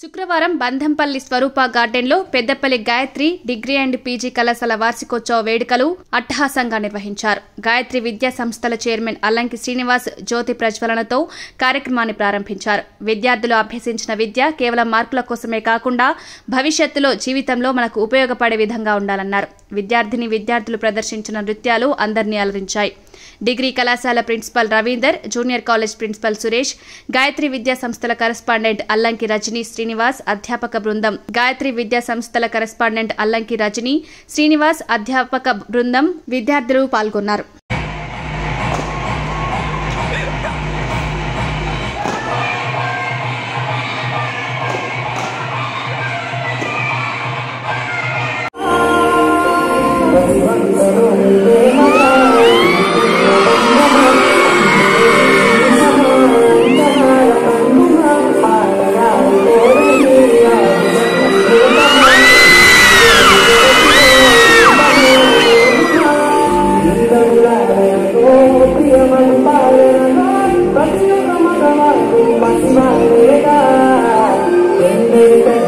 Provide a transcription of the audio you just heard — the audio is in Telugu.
శుక్రవారం బంధంపల్లి స్వరూప గార్డెన్లో Peddapalli Gayatri degree and PG కళాశాల వార్షికోత్సవ వేడుకలు అట్టహాసంగా నిర్వహించారు గాయత్రి విద్యా సంస్థల చైర్మన్ అల్లంకి శ్రీనివాస్ జ్యోతి ప్రజ్వలనతో కార్యక్రమాన్ని ప్రారంభించారు విద్యార్థులు అభ్యసించిన విద్య కేవలం మార్కుల కోసమే కాకుండా భవిష్యత్తులో జీవితంలో మనకు ఉపయోగపడే విధంగా ఉండాలన్నారు విద్యార్థిని విద్యార్థులు ప్రదర్శించిన నృత్యాలు అందరినీ అలరించాయి డిగ్రీ కళాశాల principal Ravinder junior college principal Suresh Gayatri విద్యా సంస్థల కరెస్పాండెంట్ అల్లంకి రజనీ శ్రీనివాస్ అధ్యాపక బృందం గాయత్రి విద్యా సంస్థల కరెస్పాండెంట్ అల్లంకి రజనీ శ్రీనివాస్ అధ్యాపక బృందం విద్యార్థులు పాల్గొన్నారు Thank you.